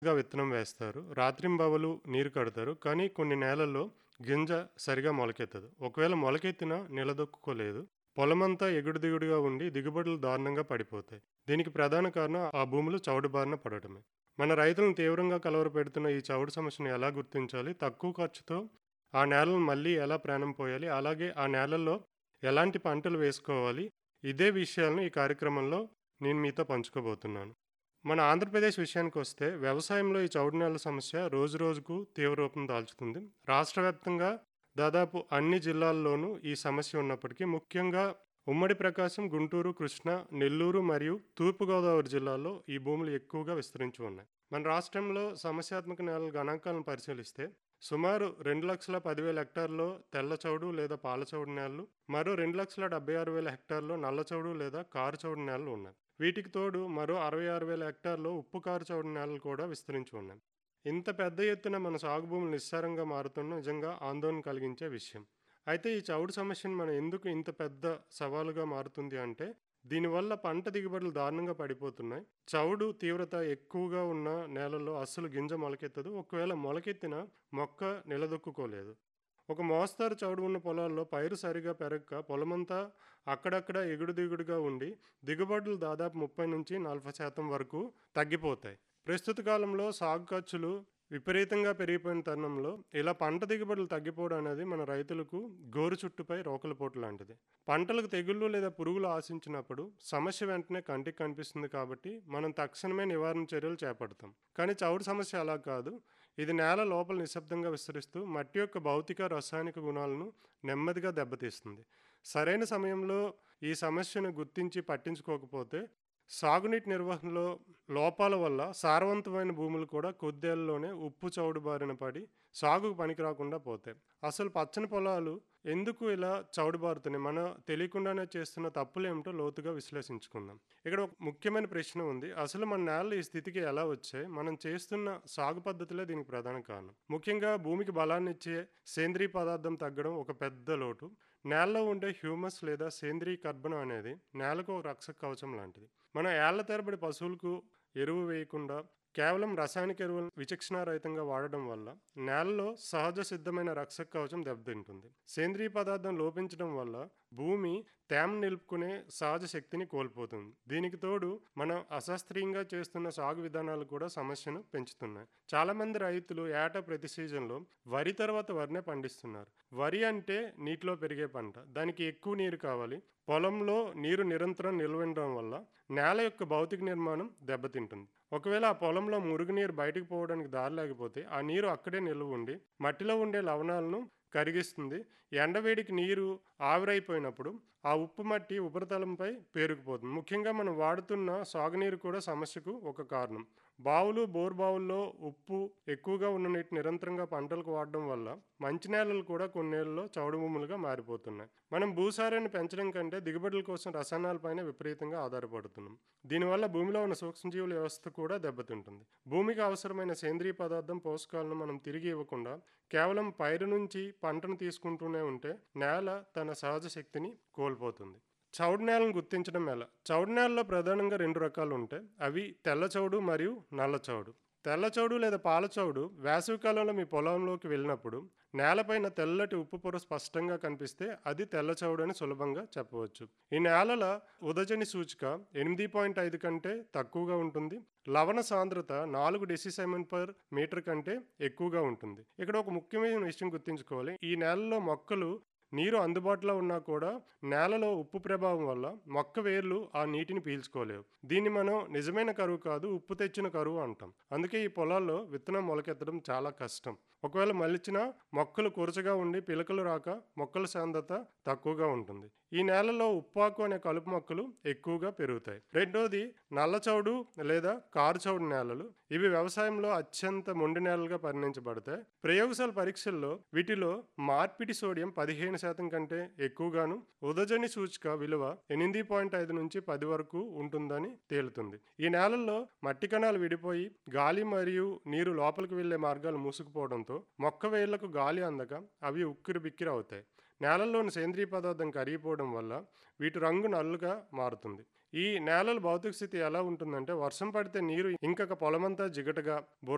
గా విత్తనం వేస్తారు. రాత్రింబవలు నీరు కడతారు. కానీ కొన్ని నేలల్లో గింజ సరిగా మొలకెత్తదు. ఒకవేళ మొలకెత్తినా నిలదొక్కుకోలేదు. పొలమంతా ఎగుడు దిగుడుగా ఉండి దిగుబడులు దారుణంగా పడిపోతాయి. దీనికి ప్రధాన కారణం ఆ భూములు చౌడు బారిన పడటమే. మన రైతులను తీవ్రంగా కలవరపెడుతున్న ఈ చౌడు సమస్యను ఎలా గుర్తించాలి? తక్కువ ఖర్చుతో ఆ నేలను మళ్ళీ ఎలా ప్రాణం పోయాలి? అలాగే ఆ నేలల్లో ఎలాంటి పంటలు వేసుకోవాలి? ఇదే విషయాలను ఈ కార్యక్రమంలో నేను మీతో పంచుకోబోతున్నాను. మన ఆంధ్రప్రదేశ్ విషయానికొస్తే వ్యవసాయంలో ఈ చౌడు నేలల సమస్య రోజురోజుకు తీవ్ర రూపం దాల్చుతుంది. రాష్ట్ర వ్యాప్తంగా దాదాపు అన్ని జిల్లాల్లోనూ ఈ సమస్య ఉన్నప్పటికీ ముఖ్యంగా ఉమ్మడి ప్రకాశం, గుంటూరు, కృష్ణా, నెల్లూరు మరియు తూర్పుగోదావరి జిల్లాల్లో ఈ భూములు ఎక్కువగా విస్తరించి ఉన్నాయి. మన రాష్ట్రంలో సమస్యాత్మక నేలల గణాంకాలను పరిశీలిస్తే సుమారు 2,10,000 హెక్టార్లలో తెల్ల చౌడు లేదా పాల చౌడు నేలలు, మరో 2,76,000 హెక్టార్లలో నల్ల చౌడు లేదా కారు చౌడు నేలలు ఉన్నాయి. వీటికి తోడు మరో 66,000 హెక్టార్లలో ఉప్పు కారు చౌడు నేలలు కూడా విస్తరించి ఉన్నాయి. ఇంత పెద్ద ఎత్తున మన సాగు భూములు నిస్సారంగా మారుతుండడం నిజంగా ఆందోళన కలిగించే విషయం. అయితే ఈ చౌడు సమస్యను మనం ఎందుకు ఇంత పెద్ద సవాలుగా మారుతుంది అంటే దీనివల్ల పంట దిగుబడులు దారుణంగా పడిపోతున్నాయి. చౌడు తీవ్రత ఎక్కువగా ఉన్న నేలల్లో అస్సలు గింజ మొలకెత్తదు. ఒకవేళ మొలకెత్తినా మొక్క నిలదొక్కుకోలేదు. ఒక మోస్తరు చౌడు ఉన్న పొలాల్లో పైరు సరిగా పెరగక పొలమంతా అక్కడక్కడ ఎగుడు దిగుడుగా ఉండి దిగుబడులు దాదాపు 30-40% వరకు తగ్గిపోతాయి. ప్రస్తుత కాలంలో సాగు ఖర్చులు విపరీతంగా పెరిగిపోయిన తరుణంలో ఇలా పంట దిగుబడులు తగ్గిపోవడం అనేది మన రైతులకు గోరు చుట్టుపై రోకలిపోటు లాంటిది. పంటలకు తెగుళ్ళు లేదా పురుగులు ఆశించినప్పుడు సమస్య వెంటనే కంటికి కనిపిస్తుంది కాబట్టి మనం తక్షణమే నివారణ చర్యలు చేపడతాం. కానీ చౌడు సమస్య అలా కాదు. ఇది నేల లోపల నిశ్శబ్దంగా విస్తరిస్తూ మట్టి యొక్క భౌతిక, రసాయనిక గుణాలను నెమ్మదిగా దెబ్బతీస్తుంది. సరైన సమయంలో ఈ సమస్యను గుర్తించి పట్టించుకోకపోతే సాగునీటి నిర్వహణలో లోపాల వల్ల సారవంతమైన భూములు కూడా కొద్దేళ్లలోనే ఉప్పు చౌడు బారిన పడి సాగుకు పనికిరాకుండా పోతాయి. అసలు పచ్చని పొలాలు ఎందుకు ఇలా చౌడుబారుతున్నాయి? మనం తెలియకుండానే చేస్తున్న తప్పులేమిటో లోతుగా విశ్లేషించుకుందాం. ఇక్కడ ఒక ముఖ్యమైన ప్రశ్న ఉంది. అసలు మన నేలలు ఈ స్థితికి ఎలా వచ్చాయి? మనం చేస్తున్న సాగు పద్ధతులే దీనికి ప్రధాన కారణం. ముఖ్యంగా భూమికి బలాన్నిచ్చే సేంద్రీయ పదార్థం తగ్గడం ఒక పెద్ద లోటు. నేలలో ఉండే హ్యూమస్ లేదా సేంద్రీయ కర్బనం అనేది నేలకు ఒక రక్షక కవచం లాంటిది. మనం ఏళ్ల తరబడి పశువులకు ఎరువు వేయకుండా కేవలం రసాయనిక ఎరువులను విచక్షణారహితంగా వాడడం వల్ల నేలలో సహజ సిద్ధమైన రక్షక కవచం దెబ్బతింటుంది. సేంద్రీయ పదార్థం లోపించడం వల్ల భూమి తేమను నిలుపుకునే సహజ శక్తిని కోల్పోతుంది. దీనికి తోడు మనం అశాస్త్రీయంగా చేస్తున్న సాగు విధానాలు కూడా సమస్యను పెంచుతున్నాయి. చాలామంది రైతులు ఏటా ప్రతి సీజన్లో వరి తర్వాత వరినే పండిస్తున్నారు. వరి అంటే నీటిలో పెరిగే పంట. దానికి ఎక్కువ నీరు కావాలి. పొలంలో నీరు నిరంతరం నిల్వుండడం వల్ల నేల యొక్క భౌతిక నిర్మాణం దెబ్బతింటుంది. ఒకవేళ ఆ పొలంలో మురుగునీరు బయటకు పోవడానికి దారి లేకపోతే ఆ నీరు అక్కడే నిల్వ ఉండి మట్టిలో ఉండే లవణాలను కరిగిస్తుంది. ఎండవేడికి నీరు ఆవిరైపోయినప్పుడు ఆ ఉప్పు మట్టి ఉపరితలంపై పేరుకుపోతుంది. ముఖ్యంగా మనం వాడుతున్న సాగునీరు కూడా సమస్యకు ఒక కారణం. బావులు, బోరుబావుల్లో ఉప్పు ఎక్కువగా ఉన్న నీటిని నిరంతరంగా పంటలకు వాడడం వల్ల మంచి నేలలు కూడా కొన్నేళ్లలో చౌడు భూములుగా మారిపోతున్నాయి. మనం భూసారాన్ని పెంచడం కంటే దిగుబడుల కోసం రసాయనాలపైనే విపరీతంగా ఆధారపడుతున్నాం. దీనివల్ల భూమిలో ఉన్న సూక్ష్మజీవుల వ్యవస్థ కూడా దెబ్బతింటుంది. భూమికి అవసరమైన సేంద్రీయ పదార్థం, పోషకాలను మనం తిరిగి ఇవ్వకుండా కేవలం పైరు నుంచి పంటను తీసుకుంటూనే ఉంటే నేల తన సహజ శక్తిని కోల్పోతుంది. చౌడు నేలను గుర్తించడం ఎలా? చౌడు నేలల్లో ప్రధానంగా రెండు రకాలు ఉంటాయి. అవి తెల్ల చౌడు మరియు నల్ల చౌడు. తెల్ల చౌడు లేదా పాల చౌడు వేసవికాలంలో మీ పొలంలోకి వెళ్ళినప్పుడు నేలపైన తెల్లటి ఉప్పు పొర స్పష్టంగా కనిపిస్తే అది తెల్ల చౌడు అని సులభంగా చెప్పవచ్చు. ఈ నేలల ఉదజని సూచిక 8.5 కంటే తక్కువగా ఉంటుంది. లవణ సాంద్రత 4 డెసిసెమెన్ పర్ మీటర్ కంటే ఎక్కువగా ఉంటుంది. ఇక్కడ ఒక ముఖ్యమైన విషయం గుర్తుంచుకోవాలి. ఈ నేలల్లో మొక్కలు నీరు అందుబాటులో ఉన్నా కూడా నేలలో ఉప్పు ప్రభావం వల్ల మొక్క వేర్లు ఆ నీటిని పీల్చుకోలేవు. దీన్ని మనం నిజమైన కరువు కాదు, ఉప్పు తెచ్చిన కరువు అంటాం. అందుకే ఈ పొలాల్లో విత్తనం మొలకెత్తడం చాలా కష్టం. ఒకవేళ మొలిచినా మొక్కలు కురచగా ఉండి పిలకలు రాక మొక్కల సాంద్రత తక్కువగా ఉంటుంది. ఈ నేలలో ఉప్పాకు అనే కలుపు మొక్కలు ఎక్కువగా పెరుగుతాయి. రెండోది నల్ల చౌడు లేదా కారు చౌడు నేలలు. ఇవి వ్యవసాయంలో అత్యంత మొండి నేలలుగా పరిగణించబడతాయి. ప్రయోగశాల పరీక్షల్లో వీటిలో మార్పిడి సోడియం 15% కంటే ఎక్కువగాను, ఉదజని సూచిక విలువ 8.5 నుంచి 10 వరకు ఉంటుందని తేలుతుంది. ఈ నేలల్లో మట్టి కణాలు విడిపోయి గాలి మరియు నీరు లోపలికి వెళ్లే మార్గాలు మూసుకుపోవడంతో మొక్క వేర్లకు గాలి అందక అవి ఉక్కిరిబిక్కిరి అవుతాయి. నేలల్లోని సేంద్రీయ పదార్థం కరిగిపోవడం వల్ల వీటి రంగు నల్లగా మారుతుంది. ఈ నేలల భౌతిక స్థితి ఎలా ఉంటుందంటే వర్షం పడితే నీరు ఇంకక పొలమంతా జిగటగా, బురద